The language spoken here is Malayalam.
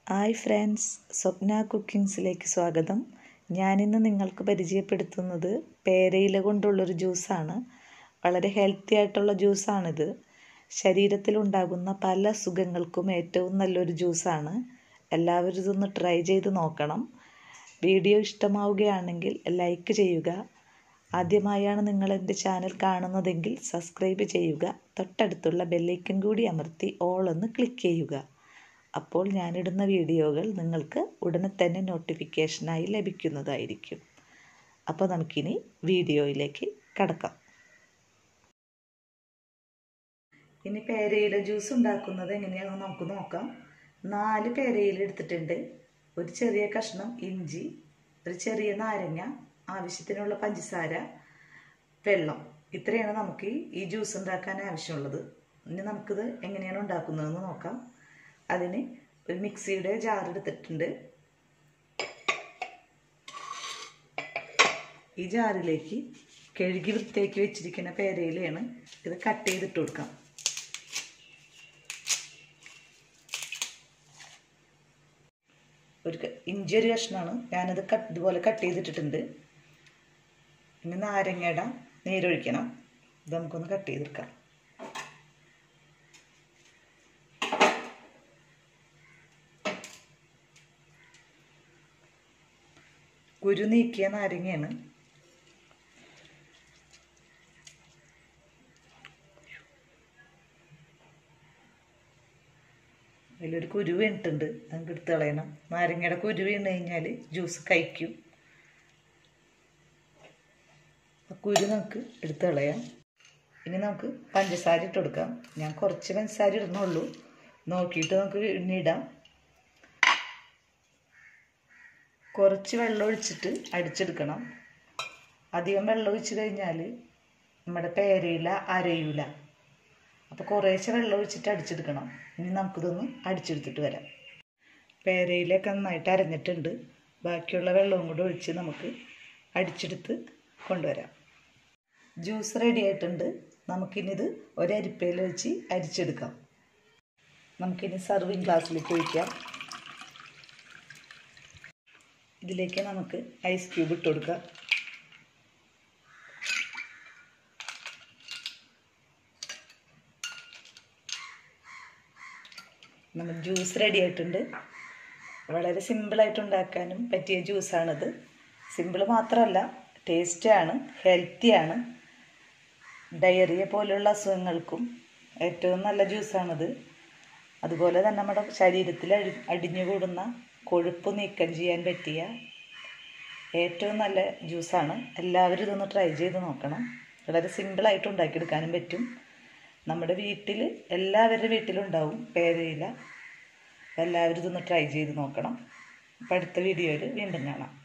ഹായ് ഫ്രണ്ട്സ് സ്വപ്ന കുക്കിങ്സിലേക്ക് സ്വാഗതം ഞാനിന്ന് നിങ്ങൾക്ക് പരിചയപ്പെടുത്തുന്നത് പേരയില കൊണ്ടുള്ളൊരു ജ്യൂസാണ് വളരെ ഹെൽത്തി ആയിട്ടുള്ള ജ്യൂസാണിത് ശരീരത്തിലുണ്ടാകുന്ന പല സുഖങ്ങൾക്കും ഏറ്റവും നല്ലൊരു ജ്യൂസാണ് എല്ലാവരും ഇതൊന്ന് ട്രൈ ചെയ്ത് നോക്കണം വീഡിയോ ഇഷ്ടമാവുകയാണെങ്കിൽ ലൈക്ക് ചെയ്യുക ആദ്യമായാണ് നിങ്ങൾ എൻ്റെ ചാനൽ കാണുന്നതെങ്കിൽ സബ്സ്ക്രൈബ് ചെയ്യുക തൊട്ടടുത്തുള്ള ബെല്ലൈക്കൻ കൂടി അമർത്തി ഓൾ ഒന്ന് ക്ലിക്ക് ചെയ്യുക അപ്പോൾ ഞാനിടുന്ന വീഡിയോകൾ നിങ്ങൾക്ക് ഉടനെ തന്നെ നോട്ടിഫിക്കേഷനായി ലഭിക്കുന്നതായിരിക്കും അപ്പോൾ നമുക്കിനി വീഡിയോയിലേക്ക് കടക്കാം ഇനി പേരയില ജ്യൂസ് ഉണ്ടാക്കുന്നത് എങ്ങനെയാണെന്ന് നമുക്ക് നോക്കാം നാല് പേരയില എടുത്തിട്ടുണ്ട് ഒരു ചെറിയ കഷ്ണം ഇഞ്ചി ഒരു ചെറിയ നാരങ്ങ ആവശ്യത്തിനുള്ള പഞ്ചസാര വെള്ളം ഇത്രയാണ് നമുക്ക് ഈ ജ്യൂസ് ഉണ്ടാക്കാൻ ആവശ്യമുള്ളത് ഇനി നമുക്കിത് എങ്ങനെയാണ് ഉണ്ടാക്കുന്നതെന്ന് നോക്കാം അതിന് ഒരു മിക്സിയുടെ ജാർ എടുത്തിട്ടുണ്ട് ഈ ജാറിലേക്ക് കഴുകി വൃത്തിയാക്കി വെച്ചിരിക്കുന്ന പേരയിലയാണ് ഇത് കട്ട് ചെയ്തിട്ട് കൊടുക്കാം ഒരു ഇഞ്ചി ഒരു കഷ്ണമാണ് ഞാനത് കട്ട് ഇതുപോലെ കട്ട് ചെയ്തിട്ടിട്ടുണ്ട് ഇനി നാരങ്ങയുടെ നീരൊഴിക്കണം ഇത് നമുക്കൊന്ന് കട്ട് ചെയ്തെടുക്കാം കുരു നീക്കിയ നാരങ്ങയാണ് അതിലൊരു കുരു വീണിട്ടുണ്ട് നമുക്ക് എടുത്ത് കളയണം നാരങ്ങയുടെ കുരു വീണ് കഴിഞ്ഞാൽ ജ്യൂസ് കഴിക്കും കുരു നമുക്ക് എടുത്ത് കളയാം ഇനി നമുക്ക് പഞ്ചസാര ഇട്ട് കൊടുക്കാം ഞാൻ കുറച്ച് പഞ്ചസാര ഇടുന്നുള്ളൂ നോക്കിയിട്ട് നമുക്ക് ഇടാം കുറച്ച് വെള്ളം ഒഴിച്ചിട്ട് അടിച്ചെടുക്കണം അധികം വെള്ളം ഒഴിച്ച് കഴിഞ്ഞാൽ നമ്മുടെ പേരയില അരയൂല അപ്പോൾ കുറേശ്ശെ വെള്ളം ഒഴിച്ചിട്ട് അടിച്ചെടുക്കണം ഇനി നമുക്കിതൊന്ന് അടിച്ചെടുത്തിട്ട് വരാം പേരയിലൊക്കെ നന്നായിട്ട് അരഞ്ഞിട്ടുണ്ട് ബാക്കിയുള്ള വെള്ളവും കൂടെ ഒഴിച്ച് നമുക്ക് അടിച്ചെടുത്ത് കൊണ്ടുവരാം ജ്യൂസ് റെഡി ആയിട്ടുണ്ട് നമുക്കിനിത് ഒരരിപ്പയിൽ വെച്ച് അരിച്ചെടുക്കാം നമുക്കിനി സർവിങ് ഗ്ലാസ്സിലേക്ക് ഒഴിക്കാം ഇതിലേക്ക് നമുക്ക് ഐസ് ക്യൂബ് ഇട്ട് കൊടുക്കാം നമ്മൾ ജ്യൂസ് റെഡി ആയിട്ടുണ്ട് വളരെ സിമ്പിളായിട്ട് ഉണ്ടാക്കാനും പറ്റിയ ജ്യൂസാണിത് സിമ്പിൾ മാത്രമല്ല ടേസ്റ്റാണ് ഹെൽത്തിയാണ് ഡയറിയ പോലുള്ള അസുഖങ്ങൾക്കും ഏറ്റവും നല്ല ജ്യൂസാണിത് അതുപോലെ തന്നെ നമ്മുടെ ശരീരത്തിൽ അടി അടിഞ്ഞുകൂടുന്ന കൊഴുപ്പ് നീക്കം ചെയ്യാൻ പറ്റിയ ഏറ്റവും നല്ല ജ്യൂസാണ് എല്ലാവരും ഇതൊന്ന് ട്രൈ ചെയ്ത് നോക്കണം വളരെ സിമ്പിളായിട്ട് ഉണ്ടാക്കിയെടുക്കാനും പറ്റും നമ്മുടെ വീട്ടിൽ എല്ലാവരുടെ വീട്ടിലുണ്ടാവും പേരയില എല്ലാവരും ഇതൊന്ന് ട്രൈ ചെയ്ത് നോക്കണം അപ്പം അടുത്ത വീഡിയോയിൽ വീണ്ടും കാണാം